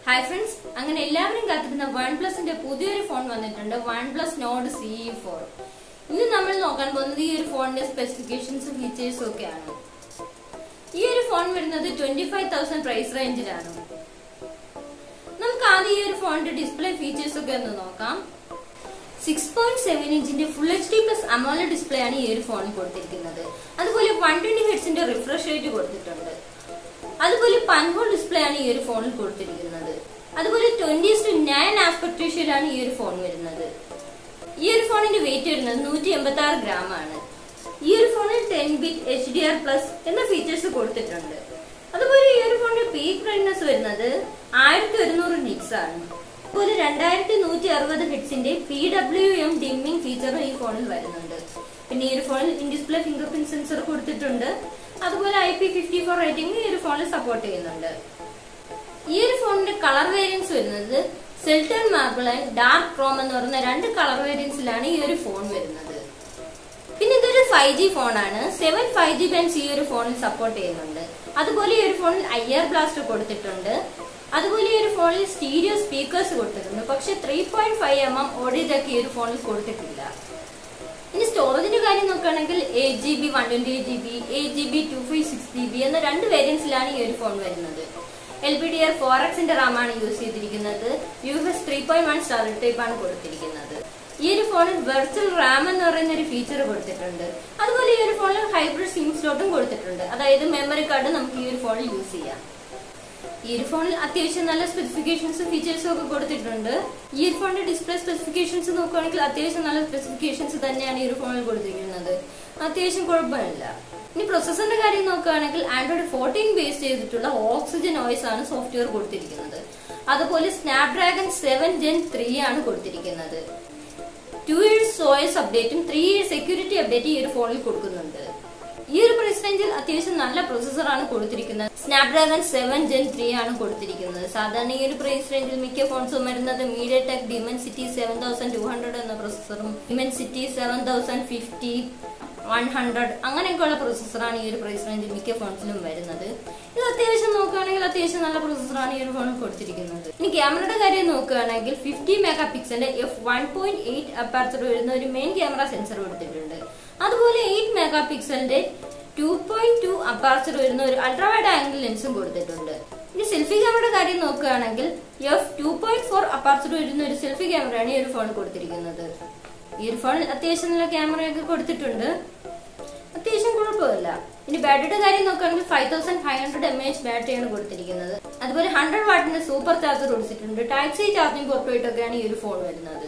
hi friends അങ്ങനെ എല്ലാവരും കാത്തിരുന്ന വൺ പ്ലസിന്റെ പുതിയൊരു ഫോൺ വന്നിട്ടുണ്ട് one plus Nord C four ഇന്ന് നമ്മൾ നോക്കാൻ പോകുന്നത് ഈ ഒരു ഫോണിന്റെ സ്പെസിഫിക്കേഷൻസും ഫീച്ചേഴ്സും ഒക്കെയാണ് ഈ ഒരു ഫോൺ വരുന്നത് ട്വന്റി ഫൈവ് തൗസൻഡ് പ്രൈസ് റേഞ്ചിലാണ് നമുക്ക് ആദ്യം ഈ ഒരു ഫോണിന്റെ ഡിസ്പ്ലേ ഫീച്ചേഴ്സ് ഒക്കെ ഒന്ന് നോക്കാം സിക്സ് പോയിന്റ് സെവൻ ഇഞ്ചിന്റെ full H D plus AMOLED display ആണ് ഈ ഒരു ഫോണിൽ കൊടുത്തിരിക്കുന്നത് അതുപോലെ വൺ ട്വന്റി ഹെഡ്സിന്റെ റിഫ്രഷ് റേറ്റ് കൊടുത്തിട്ടുണ്ട് അതുപോലെ പൻഹോൾ ഡിസ്പ്ലേ ആണ് ഈ ഒരു ഫോണിൽ കൊടുത്തിരിക്കുന്നത് അതുപോലെ ട്വന്റി ടു നയൻ ആസ്പെക്ട് റേഷ്യോയിലാണ് ഈ ഒരു ഫോൺ വരുന്നത് ഈ ഒരു ഫോണിന്റെ വെയിറ്റ് വരുന്നത് നൂറ്റി എൺപത്തി ആറ് ഗ്രാം ആണ് ഈ ഒരു ഫോണിൽ ten bit H D R plus എന്ന ഫീച്ചേഴ്സ് കൊടുത്തിട്ടുണ്ട് അതുപോലെ ഈ ഒരു ഫോണിന്റെ പീക്ക് ബ്രൈറ്റ്നസ് വരുന്നത് ആയിരത്തി ഒരുന്നൂറ് നിറ്റ്സ് ആണ് അതുപോലെ രണ്ടായിരത്തി നൂറ്റി അറുപത് ഹിറ്റ്സിന്റെ പി ഡബ്ല്യു എം ഡിമ്മിംഗ് ഫീച്ചറും ഈ ഫോണിൽ വരുന്നുണ്ട് പിന്നെ ഈ ഒരു ഫോണിൽ in display fingerprint sensor കൊടുത്തിട്ടുണ്ട് അതുപോലെ I P fifty four rating ഈ ഒരു ഫോണിൽ സപ്പോർട്ട് ചെയ്യുന്നുണ്ട് ഈ ഒരു ഫോണിന്റെ കളർ വേരിയൻസ് വരുന്നത് Celadon marble and dark chrome എന്ന് പറയുന്ന രണ്ട് കളർ വേരിയൻസിലാണ് ഈ ഒരു ഫോൺ വരുന്നത് പിന്നെ ഇതൊരു ഫൈവ് ജി ഫോണാണ് സെവൻ ഫൈവ് ജി ബാൻഡ്സ് ഈ ഒരു ഫോണിൽ സപ്പോർട്ട് ചെയ്യുന്നുണ്ട് അതുപോലെ ഈ ഒരു ഫോണിൽ ഐ ആർ ബ്ലാസ്റ്റർ കൊടുത്തിട്ടുണ്ട് അതുപോലെ ഈ ഒരു ഫോണിൽ സ്റ്റീരിയോ സ്പീക്കേഴ്സ് കൊടുത്തിട്ടുണ്ട് പക്ഷെ three point five M M audio jack ഈ ഒരു ഫോണിൽ കൊടുത്തിട്ടില്ല ഇനി സ്റ്റോറേജിന്റെ കാര്യം നോക്കുകയാണെങ്കിൽ eight G B one twenty eight G B eight G B two five six G B എന്ന രണ്ട് വേരിയൻസിലാണ് ഈ ഒരു ഫോൺ വരുന്നത് L P D R four എക്സിന്റെ റാം ആണ് യൂസ് ചെയ്തിരിക്കുന്നത് U S three point one star type ആണ് കൊടുത്തിരിക്കുന്നത് ഈ ഒരു ഫോണിൽ വെർച്വൽ റാം എന്ന് പറയുന്ന ഒരു ഫീച്ചർ കൊടുത്തിട്ടുണ്ട് അതുപോലെ ഈ ഒരു ഫോണിൽ ഹൈബ്രിഡ് സിം സ്ലോട്ടും കൊടുത്തിട്ടുണ്ട് അതായത് മെമ്മറി കാർഡ് നമുക്ക് ഈ ഒരു ഫോണിൽ യൂസ് ചെയ്യാം ഈ ഒരു ഫോണിൽ അത്യാവശ്യം നല്ല സ്പെസിഫിക്കേഷൻസും ഫീച്ചേഴ്സും ഒക്കെ കൊടുത്തിട്ടുണ്ട് ഈ ഒരു ഫോണിന്റെ ഡിസ്പ്ലേ സ്പെസിഫിക്കേഷൻസ് നോക്കുകയാണെങ്കിൽ അത്യാവശ്യം നല്ല സ്പെസിഫിക്കേഷൻസ് തന്നെയാണ് ഈ ഒരു ഫോണിൽ കൊടുത്തിരിക്കുന്നത് അത്യാവശ്യം കുഴപ്പമില്ല ഇനി പ്രൊസസറിന്റെ കാര്യം നോക്കുകയാണെങ്കിൽ ആൻഡ്രോയിഡ് ഫോർട്ടീൻ ബേസ് ചെയ്തിട്ടുള്ള ഓക്സിജൻ ഓയിസ് ആണ് സോഫ്റ്റ്വെയർ കൊടുത്തിരിക്കുന്നത് അതുപോലെ സ്നാപ്ഡ്രാഗൺ സെവൻ ജെൻ ത്രീ ആണ് കൊടുത്തിരിക്കുന്നത് ടു ഇയേഴ്സ് സോയസ് അപ്ഡേറ്റും ത്രീ ഇയേഴ്സ് സെക്യൂരിറ്റി അപ്ഡേറ്റ് ഈ ഒരു ഫോണിൽ കൊടുക്കുന്നുണ്ട് ഈ ഒരു പ്രൈസ് റേഞ്ചിൽ അത്യാവശ്യം നല്ല പ്രൊസസർ ആണ് കൊടുത്തിരിക്കുന്നത് സ്നാപ്ഡ്രാഗൺ സെവൻ ജെൻ ത്രീ ആണ് കൊടുത്തിരിക്കുന്നത് സാധാരണ ഈ ഒരു പ്രൈസ് റേഞ്ചിൽ മിക്ക ഫോൺസും വരുന്നത് MediaTek Dimensity seven thousand two hundred എന്ന പ്രൊസസറും Dimensity seven thousand fifty one hundred അങ്ങനെയൊക്കെയുള്ള പ്രൊസസറാണ് ഈ ഒരു പ്രൈസ് റേഞ്ചിൽ മിക്ക ഫോൺസിലും വരുന്നത് ഇത് അത്യാവശ്യം നോക്കുകയാണെങ്കിൽ അത്യാവശ്യം നല്ല പ്രൊസസറാണ് ഈ ഒരു ഫോണിൽ കൊടുത്തിരിക്കുന്നത് ഇനി ക്യാമറയുടെ കാര്യം നോക്കുകയാണെങ്കിൽ ഫിഫ്റ്റി മെഗാ പിക്സലിന്റെ F one point eight aperture വരുന്ന ഒരു മെയിൻ ക്യാമറ സെൻസർ കൊടുത്തിട്ടുണ്ട് അതുപോലെ എയ്റ്റ് മെഗാ പിക്സലിന്റെ ടു പോയിന്റ് ടു അപ്പാർച്ചർ വരുന്ന ഒരു അൾട്രാ വൈഡ് ആംഗിൾ ലെൻസും കൊടുത്തിട്ടുണ്ട് ഇനി സെൽഫി ക്യാമറയുടെ കാര്യം നോക്കുകയാണെങ്കിൽ F two point four aperture വരുന്ന ഒരു സെൽഫി ക്യാമറയാണ് ഈ ഒരു ഫോൺ കൊടുത്തിരിക്കുന്നത് ഈ ഒരു ഫോണിൽ അത്യാവശ്യം നല്ല ക്യാമറയൊക്കെ കൊടുത്തിട്ടുണ്ട് അത്യാവശ്യം കുഴപ്പമില്ല ഇനി ബാറ്ററിയുടെ കാര്യം നോക്കുകയാണെങ്കിൽ five thousand five hundred M H ബാറ്ററിയാണ് കൊടുത്തിരിക്കുന്നത് അതുപോലെ ഹൺഡ്രഡ് വാട്ടിന്റെ സൂപ്പർ ചാർജർ കൊടുത്തിട്ടുണ്ട് ടൈപ്പ് സി ചാർജിംഗ് പോർട്ട് ഒക്കെയാണ് ഈ ഒരു ഫോൺ വരുന്നത്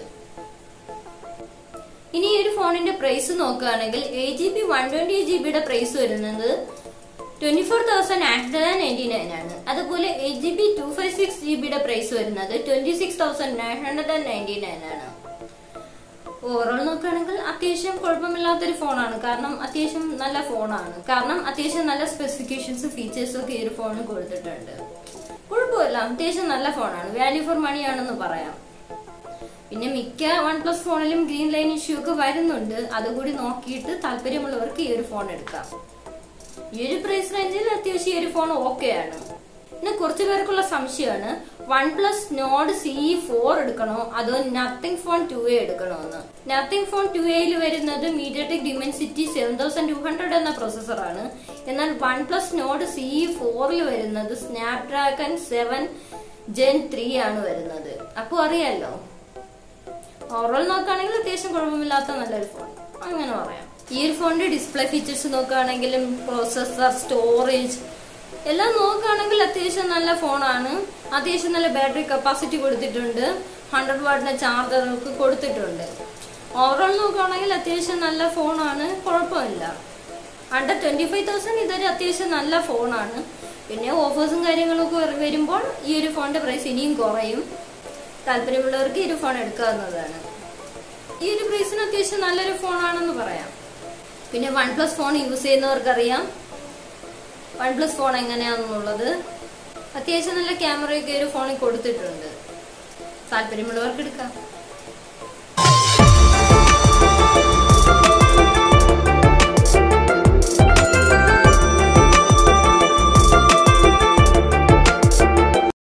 ഇനി ഈ ഒരു ഫോണിന്റെ പ്രൈസ് നോക്കുകയാണെങ്കിൽ eight G B one twenty G ബിയുടെ പ്രൈസ് വരുന്നത് twenty four thousand nine hundred ninety nine ആണ് അതുപോലെ eight G B two five six G ബിയുടെ പ്രൈസ് വരുന്നത് twenty six thousand nine hundred and ninety nine ആണ് overall നോക്കുകയാണെങ്കിൽ അത്യാവശ്യം കുഴപ്പമില്ലാത്തൊരു ഫോണാണ് കാരണം അത്യാവശ്യം നല്ല ഫോണാണ് കാരണം അത്യാവശ്യം നല്ല സ്പെസിഫിക്കേഷൻസും ഫീച്ചേഴ്സും ഒക്കെ ഈ ഒരു ഫോണിൽ കൊടുത്തിട്ടുണ്ട് കുഴപ്പമില്ല അത്യാവശ്യം നല്ല ഫോണാണ് വാല്യൂ ഫോർ മണി ആണെന്ന് പറയാം പിന്നെ മിക്ക വൺ പ്ലസ് ഫോണിലും ഗ്രീൻ ലൈൻ ഇഷ്യൂ ഒക്കെ വരുന്നുണ്ട് അതുകൂടി നോക്കിയിട്ട് താല്പര്യമുള്ളവർക്ക് ഈ ഒരു ഫോൺ എടുക്കാം ഈ ഒരു പ്രൈസ് റേഞ്ചിൽ അത്യാവശ്യം ഈ ഒരു ഫോൺ ഓക്കെ ആണ് പിന്നെ കുറച്ചു പേർക്കുള്ള സംശയമാണ് one plus Nord C four എടുക്കണോ അതോ നത്തിങ് ഫോൺ ടു എ എടുക്കണോ എന്ന് നത്തിങ് ഫോൺ ടു എയിൽ വരുന്നത് MediaTek Dimensity seven thousand two hundred എന്ന പ്രൊസസ്സറാണ് എന്നാൽ വൺ പ്ലസ് നോഡ് സി ഫോറിൽ വരുന്നത് സ്നാപ്ഡ്രാഗൺ സെവൻ ജെൻ ത്രീ ആണ് വരുന്നത് അപ്പോൾ അറിയാലോ ഓവറോൾ നോക്കുകയാണെങ്കിൽ അത്യാവശ്യം കുഴപ്പമില്ലാത്ത നല്ലൊരു ഫോൺ അങ്ങനെ പറയാം ഈ ഒരു ഫോണിന്റെ ഡിസ്പ്ലേ ഫീച്ചേഴ്സ് നോക്കുകയാണെങ്കിലും പ്രോസസർ സ്റ്റോറേജ് എല്ലാം നോക്കുകയാണെങ്കിൽ അത്യാവശ്യം നല്ല ഫോണാണ് അത്യാവശ്യം നല്ല ബാറ്ററി കപ്പാസിറ്റി കൊടുത്തിട്ടുണ്ട് ഹൺഡ്രഡ് വാട്ടിന്റെ ചാർജർ ഒക്കെ കൊടുത്തിട്ടുണ്ട് ഓവറോൾ നോക്കുകയാണെങ്കിൽ അത്യാവശ്യം നല്ല ഫോണാണ് കുഴപ്പമില്ല അണ്ടർ ട്വന്റി ഫൈവ് തൗസൻഡ് ഇതൊരു അത്യാവശ്യം നല്ല ഫോണാണ് പിന്നെ ഓഫേഴ്സും കാര്യങ്ങളൊക്കെ വരുമ്പോൾ ഈ ഒരു ഫോണിന്റെ പ്രൈസ് ഇനിയും കുറയും താല്പര്യമുള്ളവർക്ക് ഈ ഒരു ഫോൺ എടുക്കാവുന്നതാണ് ഈ ഒരു പ്രൈസിന് അത്യാവശ്യം നല്ലൊരു ഫോണാണെന്ന് പറയാം പിന്നെ വൺ പ്ലസ് ഫോൺ യൂസ് ചെയ്യുന്നവർക്കറിയാം വൺ പ്ലസ് ഫോൺ എങ്ങനെയാണെന്നുള്ളത് അത്യാവശ്യം നല്ല ക്യാമറയൊക്കെ ഒരു ഫോണിൽ കൊടുത്തിട്ടുണ്ട് താല്പര്യമുള്ളവർക്ക് എടുക്കാം